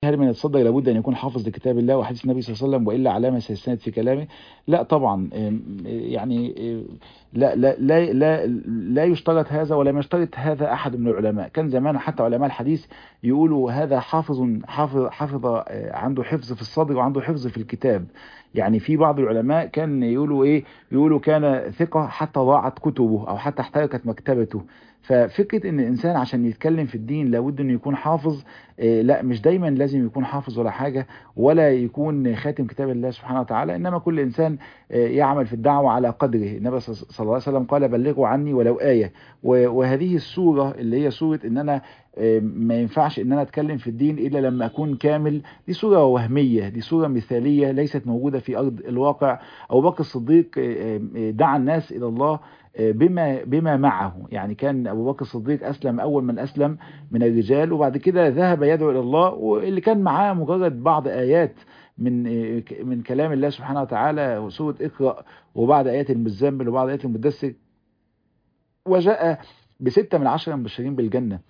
هل من يتصدق لابد ان يكون حافظ لكتاب الله وحديث النبي صلى الله عليه وسلم والا علامه سيستند في كلامه لا طبعا يعني لا لا لا لا, لا يشترط هذا ولم يشترط هذا احد من العلماء كان زمان حتى علماء الحديث يقولوا هذا حافظ حافظ حافظ عنده حفظ في الصدر وعنده حفظ في الكتاب يعني في بعض العلماء كان يقولوا ايه يقولوا كان ثقة حتى ضاعت كتبه او حتى احترقت مكتبته ففكرة ان الانسان عشان يتكلم في الدين لابد انه يكون حافظ إيه لا مش دايما لازم يكون حافظ ولا حاجة ولا يكون خاتم كتاب الله سبحانه وتعالى انما كل انسان إيه يعمل في الدعوة على قدره النبي صلى الله عليه وسلم قال بلغوا عني ولو آية وهذه السورة اللي هي سورة ان انا ما ينفعش ان انا اتكلم في الدين الا لما اكون كامل دي صورة وهمية دي صورة مثالية ليست موجودة في ارض الواقع ابو بكر الصديق دعا الناس الى الله بما بما معه يعني كان ابو بكر الصديق اسلم اول من اسلم من الرجال وبعد كده ذهب يدعو الى الله واللي كان معاه مجرد بعض ايات من من كلام الله سبحانه وتعالى وسوره اقرا وبعض ايات المزمل وبعض ايات المدثر وجاء بستة من عشرة مبشرين بالجنة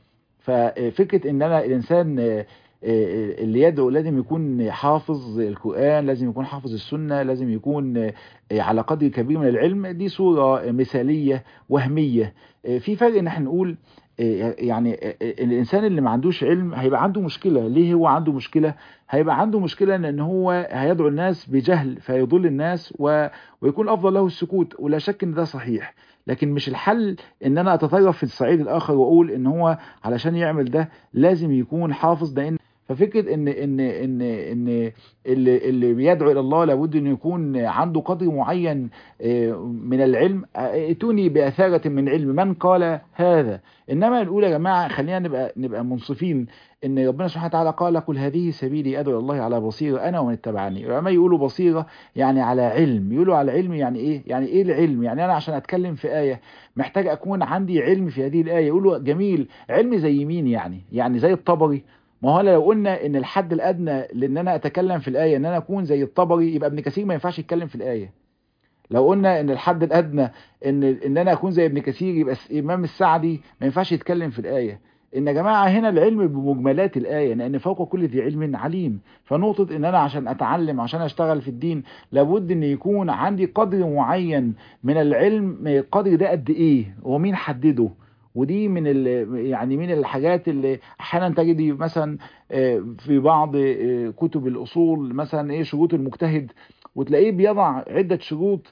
ففكرة ان انا الانسان اللي يدعو لازم يكون حافظ القرآن لازم يكون حافظ السنة لازم يكون على قدر كبير من العلم دي صورة مثالية وهمية في فرق ان احنا نقول يعني الانسان اللي ما عندوش علم هيبقى عنده مشكلة ليه هو عنده مشكلة هيبقى عنده مشكلة ان هو هيدعو الناس بجهل فيضل الناس و... ويكون افضل له السكوت ولا شك ان ده صحيح لكن مش الحل ان انا اتطرف في الصعيد الاخر واقول ان هو علشان يعمل ده لازم يكون حافظ لان ففكره ان ان ان ان اللي اللي بيدعو الى الله لابد انه يكون عنده قدر معين من العلم ائتوني باثاره من علم من قال هذا انما نقول يا جماعه خلينا نبقى نبقى منصفين ان ربنا سبحانه وتعالى قال قل هذه سبيلي ادعو الله على بصيره انا ومن اتبعني العلماء يقولوا بصيره يعني على علم يقولوا على علم يعني ايه يعني ايه العلم يعني انا عشان اتكلم في ايه محتاج اكون عندي علم في هذه الايه يقولوا جميل علم زي مين يعني يعني زي الطبري ما هو لو قلنا ان الحد الادنى لان انا اتكلم في الايه ان انا اكون زي الطبري يبقى ابن كثير ما ينفعش يتكلم في الايه لو قلنا ان الحد الادنى ان ان انا اكون زي ابن كثير يبقى الامام السعدي ما ينفعش يتكلم في الايه ان يا جماعه هنا العلم بمجملات الايه لان فوق كل ذي علم عليم فنقطه ان انا عشان اتعلم عشان اشتغل في الدين لابد ان يكون عندي قدر معين من العلم القدر ده قد ايه ومين حدده ودي من يعني من الحاجات اللي احيانا تجدي مثلا في بعض كتب الاصول مثلا ايه شروط المجتهد وتلاقيه بيضع عده شروط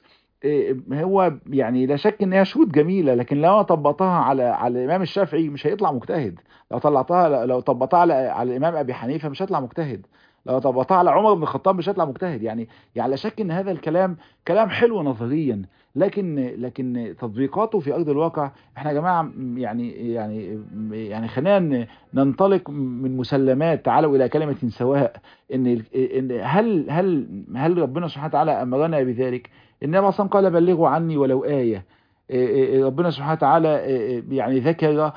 هو يعني لا شك ان هي شروط جميله لكن لو طبقتها على على الامام الشافعي مش هيطلع مجتهد لو طلعتها لو طبقتها على, على الامام ابي حنيفه مش هيطلع مجتهد لو طبقتها على عمر بن الخطاب مش هيطلع مجتهد يعني يعني لا شك ان هذا الكلام كلام حلو نظريا لكن لكن تطبيقاته في ارض الواقع احنا يا جماعه يعني يعني يعني خلينا ننطلق من مسلمات تعالوا الى كلمه سواء ان ان هل هل هل ربنا سبحانه وتعالى امرنا بذلك النبي اصلا قال بلغوا عني ولو ايه ربنا سبحانه وتعالى يعني ذكر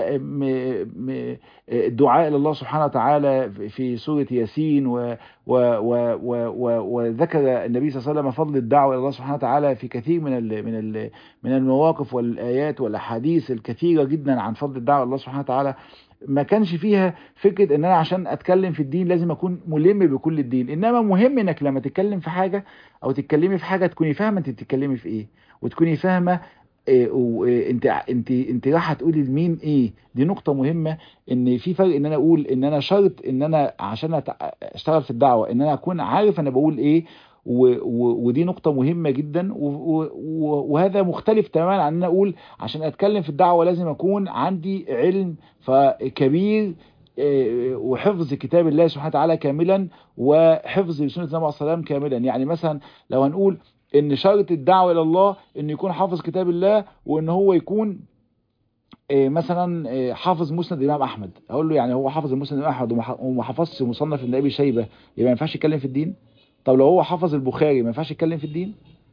الدعاء لله سبحانه وتعالى في سورة ياسين و و و و وذكر النبي صلى الله عليه وسلم فضل الدعوة إلى الله سبحانه وتعالى في كثير من ال من ال من المواقف والآيات والأحاديث الكثيرة جدا عن فضل الدعوة إلى الله سبحانه وتعالى ما كانش فيها فكرة ان انا عشان اتكلم في الدين لازم اكون ملم بكل الدين انما مهم انك لما تتكلم في حاجة او تتكلمي في حاجة تكوني فاهمة انت بتتكلمي في ايه وتكوني فاهمة إيه وانت انت انت رايحه تقولي لمين ايه دي نقطه مهمه ان في فرق ان انا اقول ان انا شرط ان انا عشان اشتغل في الدعوه ان انا اكون عارف انا بقول ايه و و ودي نقطة مهمة جدا و وهذا مختلف تماما عن ان انا اقول عشان اتكلم في الدعوة لازم اكون عندي علم فكبير وحفظ كتاب الله سبحانه وتعالى كاملا وحفظ سنة النبي صلى الله عليه وسلم كاملا يعني مثلا لو هنقول ان شرط الدعوة الى الله ان يكون حافظ كتاب الله وان هو يكون مثلا حافظ مسند الامام احمد اقول له يعني هو حافظ المسند الامام احمد وما حفظش مصنف ابن ابي شيبه يبقى ما ينفعش يتكلم في الدين طب لو هو حفظ البخاري ما ينفعش يتكلم في الدين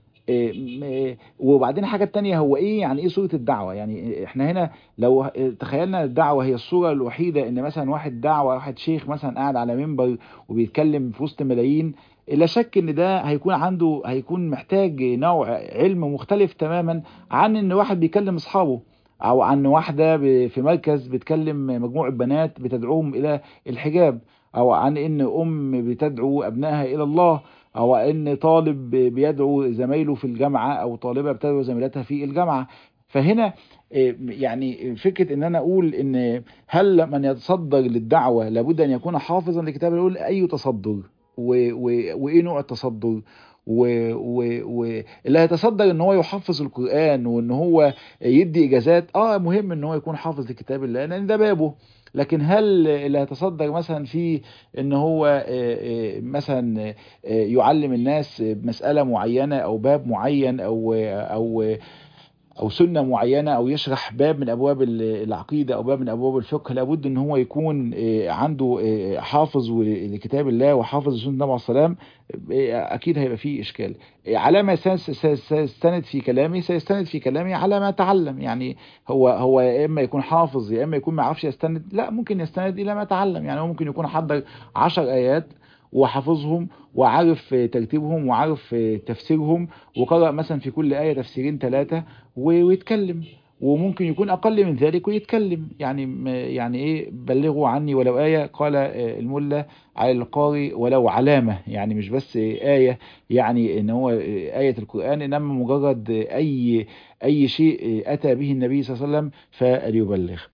وبعدين حاجة تانية هو ايه يعني ايه صورة الدعوة يعني احنا هنا لو تخيلنا الدعوة هي الصورة الوحيدة ان مثلا واحد دعوة واحد شيخ مثلا قاعد على منبر وبيتكلم في وسط ملايين لا شك ان ده هيكون عنده هيكون محتاج نوع علم مختلف تماما عن ان واحد بيكلم اصحابه او عن واحدة في مركز بتكلم مجموعة بنات بتدعوهم الى الحجاب او عن ان ام بتدعو ابنائها الى الله او ان طالب بيدعو زمايله في الجامعة او طالبة بتدعو زميلتها في الجامعة فهنا يعني فكرة ان انا اقول ان هل من يتصدر للدعوة لابد ان يكون حافظا لكتاب الله يقول اي تصدر وايه نوع التصدر واللي هيتصدر ان هو يحفظ القرآن وان هو يدي اجازات اه مهم ان هو يكون حافظ لكتاب الله لان ده بابه لكن هل اللي هيتصدر مثلا في ان هو مثلا يعلم الناس مسألة معينة او باب معين او او او سنه معينه او يشرح باب من ابواب العقيده او باب من ابواب الفقه لابد ان هو يكون عنده حافظ لكتاب الله وحافظ لسنه النبي عليه السلام اكيد هيبقى فيه اشكال على ما سيستند في كلامي سيستند في كلامي على ما تعلم يعني هو هو يا اما يكون حافظ يا اما يكون ما يعرفش يستند لا ممكن يستند الى ما تعلم يعني هو ممكن يكون حضر 10 ايات وحافظهم وعارف ترتيبهم وعارف تفسيرهم وقرأ مثلا في كل آية تفسيرين ثلاثة ويتكلم وممكن يكون أقل من ذلك ويتكلم يعني يعني إيه بلغوا عني ولو آية قال الملا على القارئ ولو علامة يعني مش بس آية يعني إن هو آية القرآن إنما مجرد أي أي شيء أتى به النبي صلى الله عليه وسلم فليبلغ